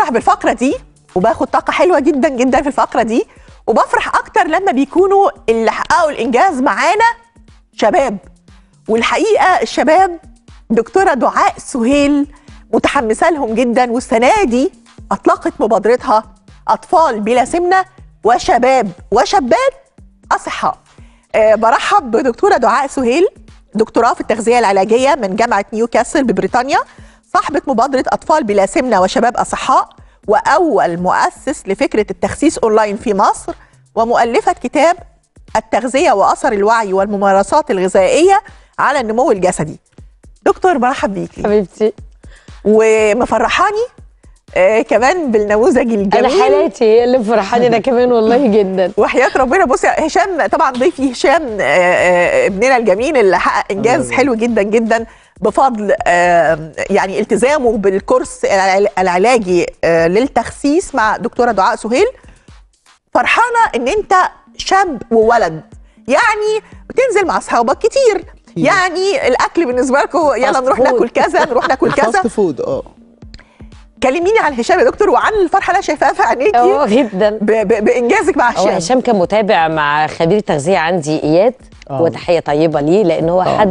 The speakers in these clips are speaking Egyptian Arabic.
بفرح بالفقره دي وباخد طاقه حلوه جدا جدا في الفقره دي وبفرح اكتر لما بيكونوا اللي حققوا الانجاز معانا شباب والحقيقه الشباب دكتوره دعاء سهيل متحمسه لهم جدا والسنه دي اطلقت مبادرتها اطفال بلا سمنه وشباب وشابات اصحاء أه برحب بدكتوره دعاء سهيل دكتوراه في التغذيه العلاجيه من جامعه نيوكاسل ببريطانيا صاحبه مبادره اطفال بلا سمنه وشباب اصحاء واول مؤسس لفكره التخسيس اونلاين في مصر ومؤلفه كتاب التغذيه واثر الوعي والممارسات الغذائيه على النمو الجسدي دكتور مرحب بيكي حبيبتي ومفرحاني آه كمان بالنموذج الجميل انا حالاتي هي اللي مفرحاني انا كمان والله جدا وحياه ربنا بصي هشام طبعا ضيفي هشام آه آه ابننا الجميل اللي حقق انجاز حلو جدا جدا بفضل آه يعني التزامه بالكورس العلاجي آه للتخسيس مع دكتوره دعاء سهيل فرحانه ان انت شاب وولد يعني بتنزل مع اصحابك كتير يعني الاكل بالنسبه لكم يلا نروح ناكل كذا نروح ناكل كذا فاست فود اه كلميني عن هشام يا دكتور وعن الفرحه اللي انا شايفاها في عينيكي اه جدا ب- ب- بانجازك مع هو هشام هشام كان متابع مع خبير التغذيه عندي اياد آه. وتحيه طيبه ليه لان هو آه. حد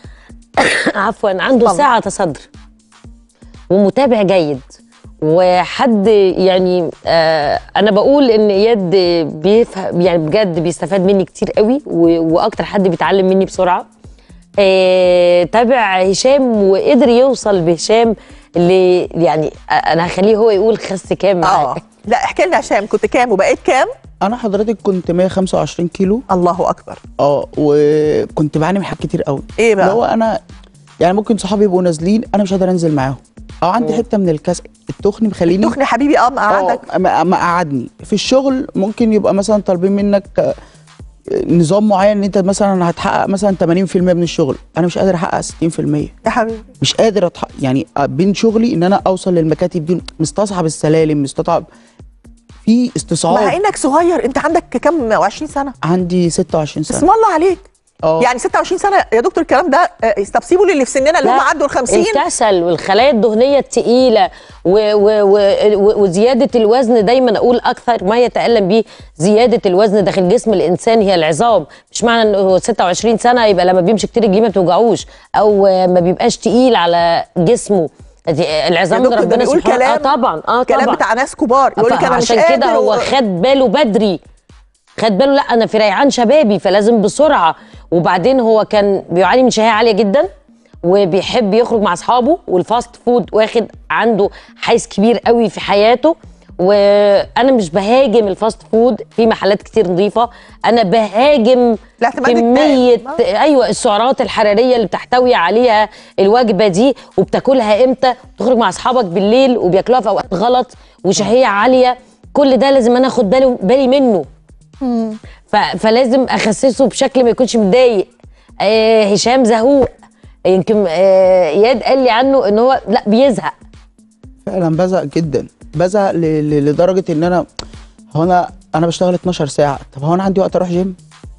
عفوا عنده طبعا. سعه صدر ومتابع جيد وحد يعني آه انا بقول ان اياد بيفهم يعني بجد بيستفاد مني كتير قوي و- واكتر حد بيتعلم مني بسرعه آه تابع هشام وقدر يوصل بهشام ل يعني آه، انا هخليه هو يقول خس كام اه معاه لا احكي لنا هشام كنت كام وبقيت كام انا حضرتك كنت 125 كيلو الله اكبر اه وكنت بعاني من حاجات كتير قوي ايه بقى؟ اللي هو انا يعني ممكن صحابي يبقوا نازلين انا مش قادر انزل معاهم او عندي حته من الكسل التخن مخليني تخني حبيبي اه مقعدك اه ما ما قعدني في الشغل ممكن يبقى مثلا طالبين منك آه، نظام معين ان انت مثلا هتحقق مثلا 80% من الشغل انا مش قادر احقق 60% يا حبيبي مش قادر أتح... يعني بين شغلي ان انا اوصل للمكاتب دي مستصعب السلالم مستصعب في مع استصعاب انك صغير انت عندك كام 20 سنه عندي 26 سنه بسم الله عليك اه يعني 26 سنه يا دكتور الكلام ده آه، استبسيبوا للي في سننا اللي هم لا، عدوا ال 50 الكسل والخلايا الدهنيه الثقيله و و و و وزياده الوزن دايما اقول اكثر ما يتالم به زياده الوزن داخل جسم الانسان هي العظام مش معنى انه هو 26 سنه يبقى لما بيمشي كتير رجليه ما بتوجعوش او ما بيبقاش تقيل على جسمه دي- العظام يا ده دكتور ده ربنا بيقول سبحانه كلام- اه طبعا اه كلام طبعا بتاع ناس كبار يقول لك انا مش عشان قادر كده هو و- خد باله بدري خد باله لا انا في ريعان شبابي فلازم بسرعه وبعدين هو كان بيعاني من شهيه عاليه جدا وبيحب يخرج مع اصحابه والفاست فود واخد عنده حيز كبير قوي في حياته وانا مش بهاجم الفاست فود في محلات كتير نظيفه انا بهاجم الاعتماد كميه الدائم. آه. ايوه السعرات الحراريه اللي بتحتوي عليها الوجبه دي وبتاكلها امتى تخرج مع اصحابك بالليل وبياكلوها في اوقات غلط وشهيه عاليه كل ده لازم انا اخد بالي بالي منه ف... فلازم اخسسه بشكل ما يكونش متضايق آه هشام زهوق يمكن آه اياد قال لي عنه ان هو لا بيزهق فعلا بزهق جدا بزهق ل... ل... لدرجه ان انا هو انا انا بشتغل 12 ساعه طب هو انا عندي وقت اروح جيم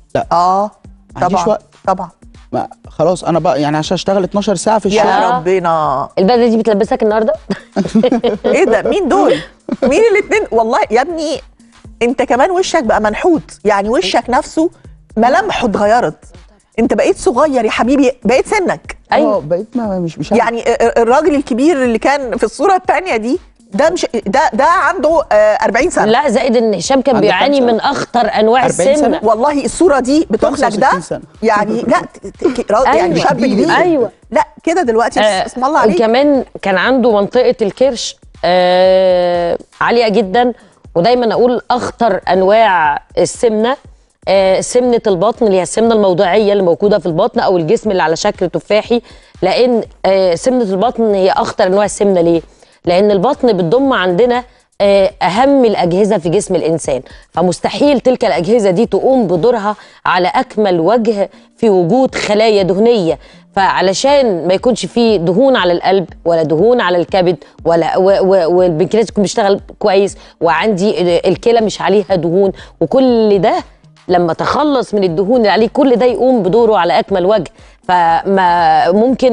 اه ما عنديش طبعا وقت. طبعا ما خلاص انا بقى يعني عشان اشتغل 12 ساعه في الشغل يا آه. ربنا البدله دي بتلبسك النهارده ايه ده مين دول مين الاثنين والله يا ابني انت كمان وشك بقى منحوت يعني وشك نفسه ملامحه اتغيرت انت بقيت صغير يا حبيبي بقيت سنك أيوة. اه بقيت ما مش مش عارف. يعني الراجل الكبير اللي كان في الصوره الثانيه دي ده مش ده ده عنده آه، 40 سنه لا زائد ان هشام كان عندك بيعاني كام سنة؟ من اخطر انواع 40 سنة؟ السمنه والله الصوره دي بتخلق 65 ده سنة. يعني لا ت- ت- را- يعني أيوة. شاب كبير. كبير أيوة. لا كده دلوقتي آه، اسم الله عليك وكمان كان عنده منطقه الكرش آه عاليه جدا ودايما اقول اخطر انواع السمنه آه سمنه البطن اللي هي السمنه الموضعيه اللي موجوده في البطن او الجسم اللي على شكل تفاحي لان آه سمنه البطن هي اخطر انواع السمنه ليه؟ لان البطن بتضم عندنا آه، اهم الاجهزه في جسم الانسان فمستحيل تلك الاجهزه دي تقوم بدورها على اكمل وجه في وجود خلايا دهنيه فعلشان ما يكونش فيه دهون على القلب ولا دهون على الكبد ولا و- و- والبنكرياس يكون بيشتغل كويس وعندي ال- الكلى مش عليها دهون وكل ده لما تخلص من الدهون اللي عليه كل ده يقوم بدوره على اكمل وجه فما ممكن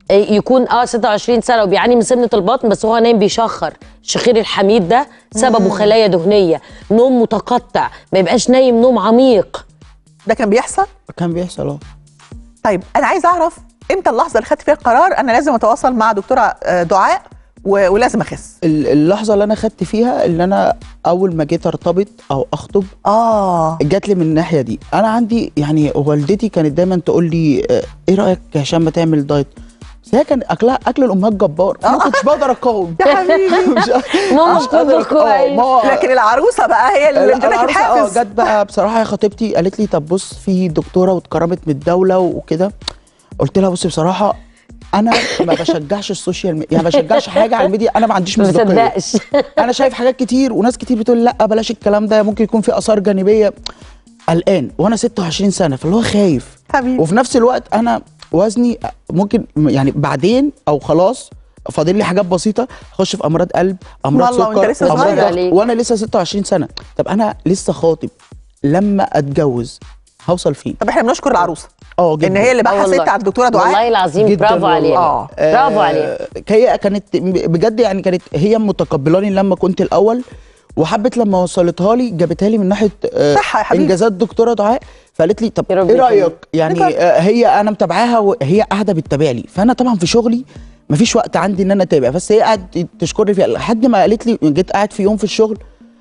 يكون اه 26 سنه وبيعاني من سمنه البطن بس هو نايم بيشخر الشخير الحميد ده سببه خلايا دهنيه نوم متقطع ما يبقاش نايم نوم عميق ده كان بيحصل كان بيحصل اه طيب انا عايز اعرف امتى اللحظه اللي خدت فيها القرار انا لازم اتواصل مع دكتوره آه، دعاء و- ولازم اخس ال- اللحظه اللي انا خدت فيها اللي انا اول ما جيت ارتبط او اخطب اه جات لي من الناحيه دي انا عندي يعني والدتي كانت دايما تقول لي آه، ايه رايك يا هشام ما تعمل دايت بس هي كان اكلها اكل الامهات جبار فما كنتش بقدر اقاوم يا حبيبي مش ماما مش قادر بتطبخ أقاوم. كويس. ماما- لكن العروسه بقى هي اللي ادتك العروسة اه الحافز جت بقى بصراحه يا خطيبتي قالت لي طب بص في دكتوره واتكرمت من الدوله وكده قلت لها بصي بصراحه انا ما بشجعش السوشيال ميديا يعني ما بشجعش حاجه على الميديا انا ما عنديش ما مصداقيه بصدقش انا شايف حاجات كتير وناس كتير بتقول لا بلاش الكلام ده ممكن يكون في اثار جانبيه قلقان وانا 26 سنه فاللي هو خايف حبيبي وفي نفس الوقت انا وزني ممكن يعني بعدين او خلاص فاضل لي حاجات بسيطه اخش في امراض قلب امراض والله وأنت سكر لسه امراض صغير. ضغط عليك. وانا لسه 26 سنه طب انا لسه خاطب لما اتجوز هوصل فين طب احنا بنشكر العروسه اه جدا ان هي اللي آه بحثت والله. على الدكتوره والله دعاء العظيم جداً برافو والله. عليها آه. برافو آه، عليها هي كانت بجد يعني كانت هي متقبلاني لما كنت الاول وحبت لما وصلتها لي جابتها لي من ناحيه آه، صح يا حبيبي. انجازات دكتوره دعاء فقالت لي طب يا رب ايه يخليك. رايك يعني بجد. آه، هي انا متابعاها وهي قاعده بتتابع لي فانا طبعا في شغلي مفيش وقت عندي ان انا اتابع بس هي قاعده تشكرني فيها لحد ما قالت لي جيت قاعد في يوم في الشغل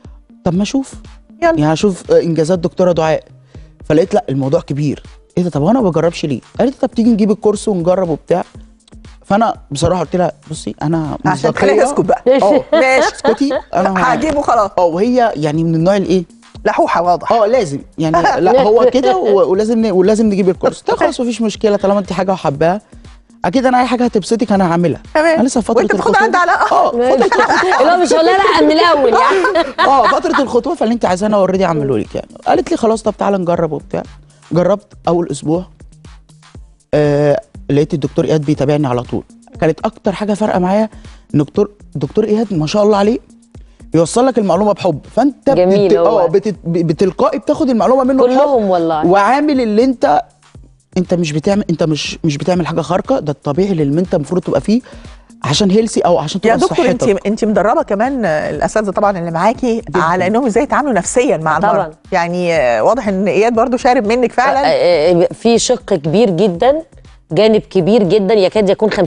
طب ما اشوف يلا يعني اشوف آه، انجازات دكتوره دعاء فلقيت لا الموضوع كبير ايه ده طب وانا ما بجربش ليه قالت لي طب تيجي نجيب الكورس ونجرب وبتاع فانا بصراحه قلت لها بصي انا عشان مصداقية- تخليها تسكت بقى اه ماشي اسكتي انا هجيبه خلاص اه وهي يعني من النوع الايه لحوحه واضح اه لازم يعني لا هو كده و- ولازم ن- ولازم نجيب الكورس طب خلاص مفيش مشكله طالما انت حاجه وحباها اكيد انا اي حاجه هتبسطك انا هعملها تمام. انا لسه في فتره وانت بتاخد الخطوبة. عند علاء. اه فتره الخطوبه اللي هو مش هقول لها لا من الاول يعني اه فتره الخطوبه فاللي انت عايزاه انا اوريدي اعمله لك يعني قالت لي خلاص طب تعالى نجرب وبتاع جربت اول اسبوع آه لقيت الدكتور اياد بيتابعني على طول كانت اكتر حاجه فارقه معايا ان دكتور دكتور اياد ما شاء الله عليه بيوصل لك المعلومه بحب فانت جميل بت... هو. اه بت... بتلقائي بتاخد المعلومه منه بحب كلهم والله وعامل اللي انت انت مش بتعمل انت مش مش بتعمل حاجه خارقه ده الطبيعي اللي انت المفروض تبقى فيه عشان هيلسي او عشان يا تبقى دكتور انت صحتك انت مدربه كمان آه، الاساتذه طبعا اللي معاكي على انهم ازاي يتعاملوا نفسيا مع طبعاً. المرض يعني آه، واضح ان اياد برضو شارب منك فعلا آه، آه، في شق كبير جدا جانب كبير جدا يكاد يكون 50%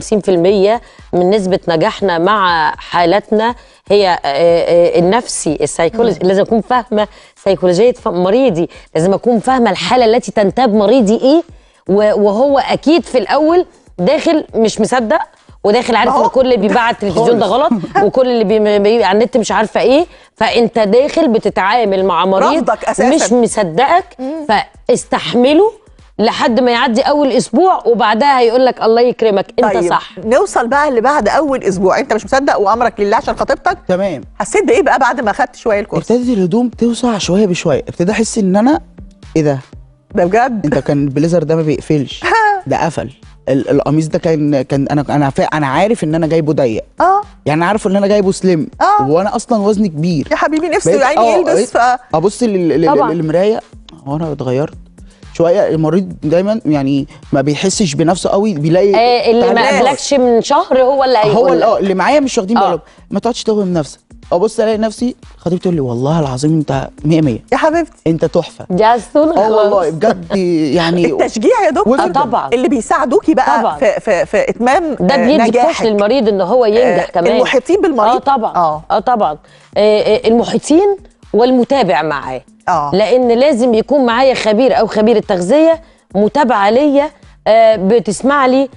من نسبة نجاحنا مع حالاتنا هي آه، آه، النفسي السيكولوجي لازم أكون فاهمة سيكولوجية ف- مريضي لازم أكون فاهمة الحالة التي تنتاب مريضي إيه و- وهو أكيد في الأول داخل مش مصدق وداخل عارف ما هو ان كل اللي بيباع على التلفزيون ده غلط وكل اللي بي- بي- على النت مش عارفه ايه فانت داخل بتتعامل مع مريض رافضك أساساً. مش مصدقك فاستحمله لحد ما يعدي اول اسبوع وبعدها هيقول لك الله يكرمك انت طيب صح نوصل بقى اللي بعد اول اسبوع انت مش مصدق وامرك لله عشان خطيبتك تمام حسيت بايه بقى بعد ما خدت شويه الكورس ابتدت الهدوم توسع شويه بشويه ابتدي احس ان انا ايه ده ده بجد انت كان البليزر ده ما بيقفلش ده قفل ال- القميص ده كان كان انا انا فا انا عارف ان انا جايبه ضيق اه يعني عارف ان انا جايبه سليم آه. وانا اصلا وزني كبير يا حبيبي نفسه بقيت- يعني آه، يلبس بقيت ف ابص لل- لل- طبعاً. للمرايه هو انا اتغيرت شويه المريض دايما يعني ما بيحسش بنفسه قوي بيلاقي آه اللي ما تعليقات. قابلكش من شهر هو اللي هو هيقول ال- لك. اه اللي معايا مش واخدين آه. بالهم ما تقعدش توهم نفسك ابص الاقي نفسي خطيبتي تقول لي والله العظيم انت 100 100 يا حبيبتي انت تحفه دي عسولة اه والله خلاص بجد يعني التشجيع يا دكتور وجداً. طبعاً. اللي بيساعدوكي بقى طبعاً. في, في, في اتمام ده آه، بيدي بوش نجاحك للمريض ان هو ينجح آه، كمان المحيطين بالمريض؟ اه طبعا آه. اه, طبعا آه آه، المحيطين والمتابع معاه آه. لان لازم يكون معايا خبير او خبير التغذيه متابعه ليا آه بتسمع لي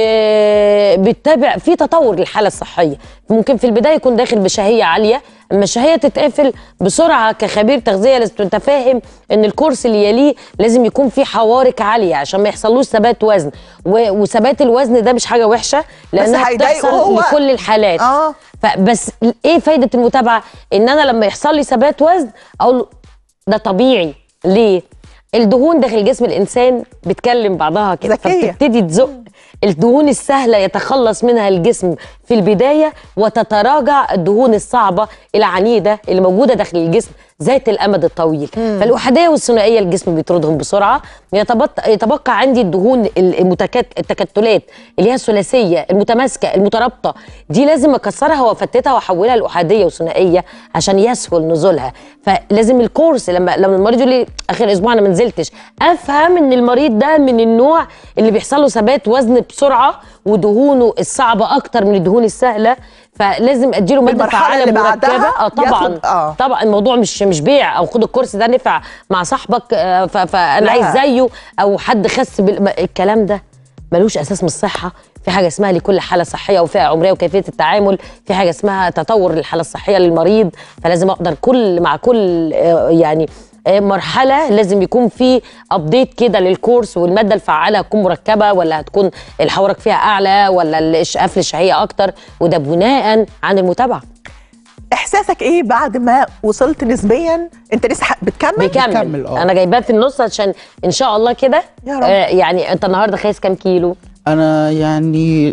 ب- بتتابع في تطور للحاله الصحيه ممكن في البدايه يكون داخل بشهيه عاليه اما الشهيه تتقفل بسرعه كخبير تغذيه لازم تبقى فاهم ان الكورس اللي يليه لازم يكون فيه حوارك عاليه عشان ما يحصلوش ثبات وزن و- وثبات الوزن ده مش حاجه وحشه لانها هيضايقه بتحصل هو. لكل الحالات آه. فبس ايه فايده المتابعه ان انا لما يحصل لي ثبات وزن اقول له ده طبيعي ليه الدهون داخل جسم الانسان بتكلم بعضها كده ذكية. فبتبتدي تزق الدهون السهله يتخلص منها الجسم في البدايه وتتراجع الدهون الصعبه العنيده اللي موجوده داخل الجسم ذات الامد الطويل فالاحاديه والثنائيه الجسم بيطردهم بسرعه يتبط- يتبقى عندي الدهون المتكت... التكتلات اللي هي الثلاثيه المتماسكه المترابطه دي لازم اكسرها وافتتها واحولها لاحاديه وثنائيه عشان يسهل نزولها فلازم الكورس لما لما المريض يقول لي اخر اسبوع انا ما نزلتش افهم ان المريض ده من النوع اللي بيحصل له ثبات وزن بسرعه ودهونه الصعبه اكتر من الدهون السهله فلازم اديله ماده المرحلة فعاله اللي بعدها مركبه اه طبعا ياخد- آه. طبعا الموضوع مش مش بيع او خد الكورس ده نفع مع صاحبك آه، ف- فانا لا. عايز زيه او حد خس بال... ما- الكلام ده ملوش اساس من الصحه في حاجه اسمها لكل حاله صحيه وفئه عمريه وكيفيه التعامل في حاجه اسمها تطور الحاله الصحيه للمريض فلازم اقدر كل مع كل آه، يعني آه، مرحله لازم يكون في ابديت كده للكورس والماده الفعاله هتكون مركبه ولا هتكون الحورك فيها اعلى ولا القفل الشهيه اكتر وده بناء عن المتابعه احساسك ايه بعد ما وصلت نسبيا انت لسه ح- بتكمل بيكمل بيكمل، آه. انا جايباه في النص عشان ان شاء الله كده يا رب. آه يعني انت النهارده خايس كام كيلو انا يعني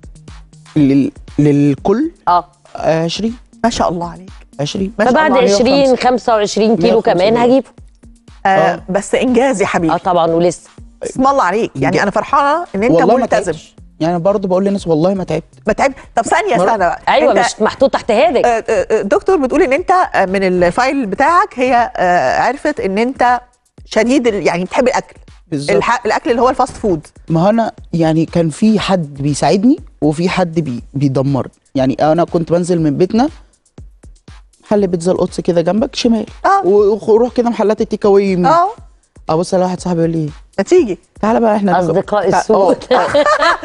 لل... للكل اه آه، 20 ما شاء الله عليك 20 ما شاء فبعد الله، 20 25 كيلو 105 كمان كيلو. هجيبه آه آه. بس انجاز يا حبيبي اه طبعا ولسه اسم الله عليك يعني إنجاز. انا فرحانه ان انت والله ما ملتزم تعبتش يعني برضه بقول للناس والله ما تعبت ما تعب طب ثانيه مرة- استنى بقى ايوه انت مش محطوط تحت هادك آه، آه، آه، دكتور بتقول ان انت آه، من الفايل بتاعك هي آه، عرفت ان انت شديد ال- يعني بتحب الاكل بالظبط الح... الاكل اللي هو الفاست فود ما هو انا يعني كان في حد بيساعدني وفي حد بي بيدمرني يعني انا كنت بنزل من بيتنا محل بيتزا القدس كده جنبك شمال اه وروح كده محلات التيك اواي يمين اه ابص على واحد صاحبي يقول لي ما تيجي تعالى بقى احنا اصدقاء تع- السوء آه، آه.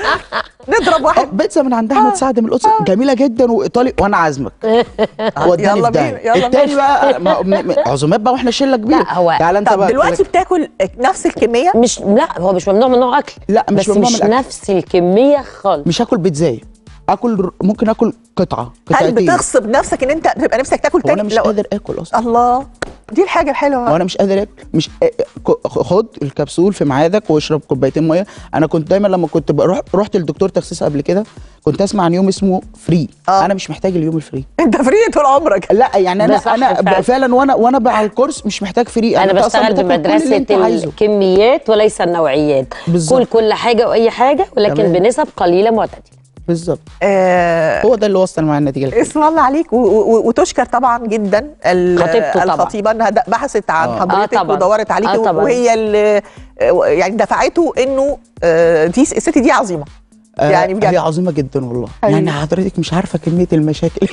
نضرب اه واحد بيتزا من عند احمد سعد من القدس جميله جدا وايطالي وانا عازمك وداني يلا في داهية. بينا، يلا التاني بقى ما- م- م- عزومات بقى واحنا شله كبيره لا، هو- تعالى انت طب بقى دلوقتي بتاكل نفس الكميه مش لا هو مش ممنوع منه اكل لا، مش بس ممنوع مش من الأكل. نفس الكميه خالص مش هاكل بيتزايه اكل ر- ممكن اكل قطعه هل قطعتين بتغصب نفسك ان انت بتبقى نفسك تاكل هو تاني انا مش لو- قادر اكل اصلا الله دي الحاجه الحلوه هو انا مش قادر اكل مش ك- خد الكبسول في ميعادك واشرب كوبايتين ميه انا كنت دايما لما كنت بروح رحت للدكتور تخسيس قبل كده كنت اسمع عن يوم اسمه فري آه. انا مش محتاج اليوم الفري انت فري طول عمرك لا يعني ده انا صح انا فعلا. ب- فعلا وانا وانا بقى على الكورس مش محتاج فري انا أنت أصلاً بشتغل بتاكل كل اللي بمدرسه أنت عايزه. الكميات وليس النوعيات بالظبط. كل كل حاجه واي حاجه ولكن تمام. بنسب قليله معتدله بالظبط آه هو ده اللي وصل مع النتيجه الحلوة. اسم الله عليك و- و- وتشكر طبعا جدا ال- خطيبته طبعا. الخطيبه انها د- بحثت عن آه. حضرتك آه طبعا. ودورت عليك آه طبعا. وهي اللي آه، يعني دفعته انه آه، دي الست دي عظيمه آه، يعني بجد. هي عظيمه جدا والله أيوة. يعني حضرتك مش عارفه كميه المشاكل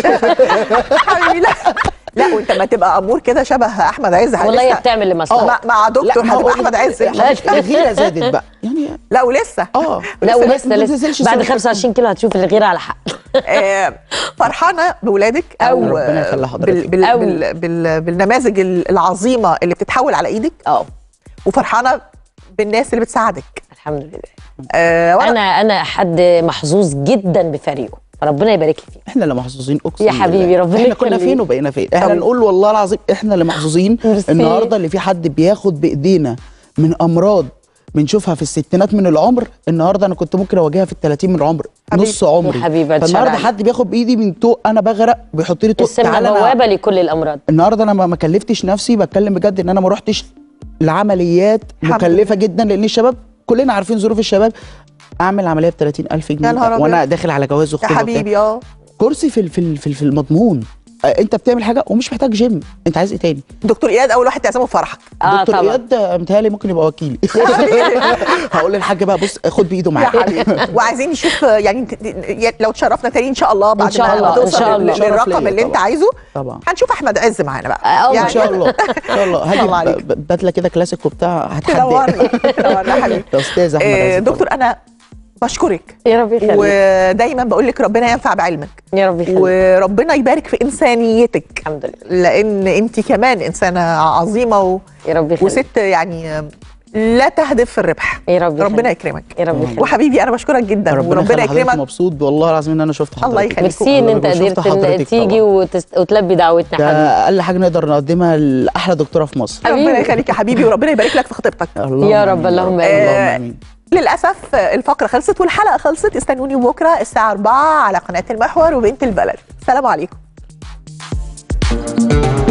حبيبي لا لا وانت ما تبقى امور كده شبه احمد عز والله هي لسه بتعمل لمصلحه مع, مع دكتور ما هو هتبقى احمد عز الغيره زادت بقى يعني لا ولسه اه لا ما ولسه تنزلش لسه بعد صورة. 25 كيلو هتشوف الغيره على حق آه، فرحانه بولادك او أوي. ربنا آه، يخلي حضرتك. بال بال أوي. بال بال بالنماذج العظيمه اللي بتتحول على ايدك اه وفرحانه بالناس اللي بتساعدك الحمد لله آه، وأنا- انا انا حد محظوظ جدا بفريقه فربنا يبارك لي فيه احنا اللي محظوظين اقسم يا حبيبي، بالله. ربنا احنا كنا يخليك. فين وبقينا فين احنا طب- نقول والله العظيم احنا اللي محظوظين ميرسي. النهارده اللي في حد بياخد بايدينا من امراض بنشوفها في الستينات من العمر النهارده انا كنت ممكن اواجهها في ال 30 من العمر حبيبي. نص عمري يا حبيبي، بعد فالنهارده شر حد بياخد بايدي من طوق انا بغرق بيحط لي طوق السمنه تعالى أنا- بوابه لكل الامراض النهارده انا ما ما كلفتش نفسي بتكلم بجد ان انا ما رحتش لعمليات الحمد مكلفه جدا لان الشباب كلنا عارفين ظروف الشباب اعمل عمليه ب 30000 جنيه يا نهار أبيض. وانا داخل على جواز يا وخطوبه وبتاع. حبيبي اه كرسي في ال- في ال- في ال- في المضمون آه، انت بتعمل حاجه ومش محتاج جيم انت عايز ايه تاني دكتور اياد اول واحد تعزمه في فرحك اه دكتور طبعا اياد آه، متهيألي ممكن يبقى وكيلي هقول للحاج بقى بص خد بايده يا معاك حبيبي وعايزين نشوف آه، يعني ت- ت- لو تشرفنا تاني ان شاء الله بعد شاء ما الله، إن توصل شاء لل- الله. شرف للرقم ليا اللي انت طبعا. عايزه طبعا هنشوف احمد عز معانا بقى آه، ان شاء الله ان شاء الله الله هاجي عليك. ب- ب- بدله كده كلاسيك وبتاع هتحدى تنورنا تنورنا يا حبيبي يا استاذ احمد آه، عز دكتور انا بشكرك يا رب يخليك ودايما بقول لك ربنا ينفع بعلمك يا رب يخليك وربنا يبارك في انسانيتك الحمد لله لان انت كمان انسانه عظيمه و... يا رب يخليك وست يعني لا تهدف في الربح يا رب ربنا يخليك. يكرمك يا رب يخليك وحبيبي انا بشكرك جدا ربنا وربنا يخلي حضرتك يكرمك مبسوط والله العظيم ان انا شفت حضرتك الله يخليك. ميرسي ان انت والله شفت قدرت حضرتك إن تيجي طبعاً. وتست... وتلبي دعوتنا ده حبيبي اقل حاجه نقدر نقدمها لاحلى دكتوره في مصر ربنا يخليك يا حبيبي وربنا يبارك لك في خطيبتك اللهم يا رب، آمين اللهم رب. آمين. اللهم امين للاسف الفقره خلصت والحلقه خلصت استنوني بكره الساعه 4 على قناه المحور وبنت البلد سلام عليكم